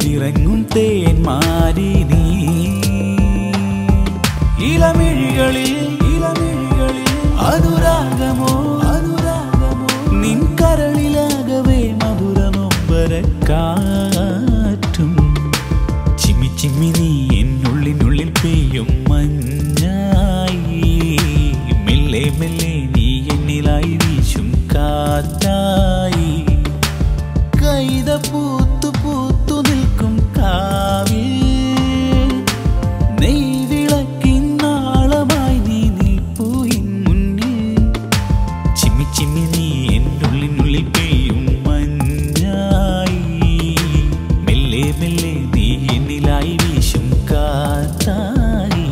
പെയ്തിറങ്ങും തേന്മാരി നീ ഇളമിഴികളിൽ ഇളമിഴികളിൽ അനുരാഗമോ അനുരാഗമോ നിൻ കരളിലാകവേ മധുരമൊമ്പരക്കാറ്റും ചിമ്മി ചിമ്മി നീ എന്നുള്ളിനുള്ളിൽ പെയ്യും മഞ്ഞായി മെല്ലെ മെല്ലെ നീ എന്നിലായി വീശും കാറ്റായി കൈത പൂത്തു പൂത്തു നിൽക്കും കാവിൽ നെയ്വിളക്കിൻ നാളമായി നീ നിൽപ്പൂ എൻ മുന്നിൽ ചിമ്മി ചിമ്മി നീ എന്നുള്ളിനുള്ളിൽ പെയ്യും മഞ്ഞായി മെല്ലെ മെല്ലെ നീ എന്നിലായി വീശും കാറ്റായി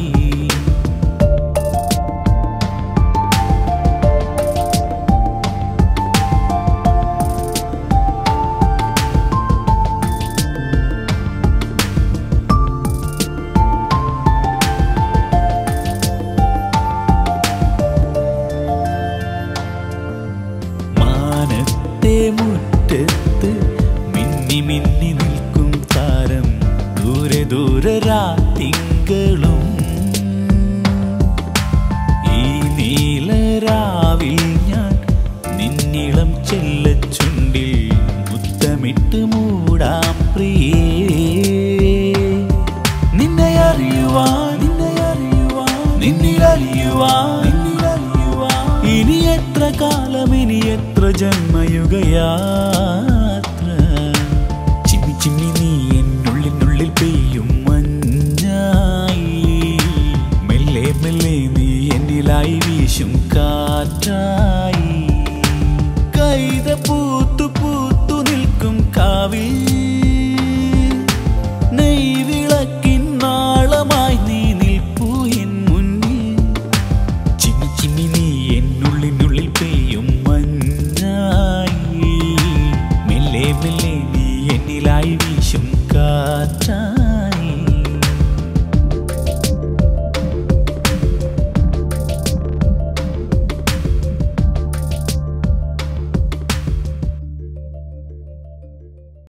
മാനത്തെ മുറ്റത്ത് മിന്നി മിന്നി നിൽക്കും താരം ദൂരെ ദൂരെ രാത്തിങ്കളും ഈ നീലരാവിൽ ഞാൻ നിന്നിളം ചെല്ലച്ചുണ്ടിൽ മുത്തമിട്ട് മൂടാം പ്രിയേ നിന്നെ അറിയുവാൻ നിന്നെ അറിയുവാൻ നിന്നിലറിയുവാൻ നിന്നിലറിയുവാൻ ഇനി എത്ര കാലം ഇനി എത്ര ജന്മയുഗയാത്ര ചിമ്മി ചിമ്മി നീ എന്നുള്ളിനുള്ളിൽ പെയ്യും മഞ്ഞായി മെല്ലെ മെല്ലെ നീ എന്നിലായി വീശും കാറ്റായി കൈത പൂത്തു പൂത്തു നിൽക്കും കാവിൽ നെയ്വിളക്കിൻ നാളമായി നീ നിൽപ്പൂ എൻ മുന്നിൽ ചിമ്മി ചിമ്മി നീ എന്നുള്ളിനുള്ളിൽ പെയ്യും മഞ്ഞായി മെല്ലെ മെല്ലെ നീ എന്നിലായി വീശും കാറ്റായി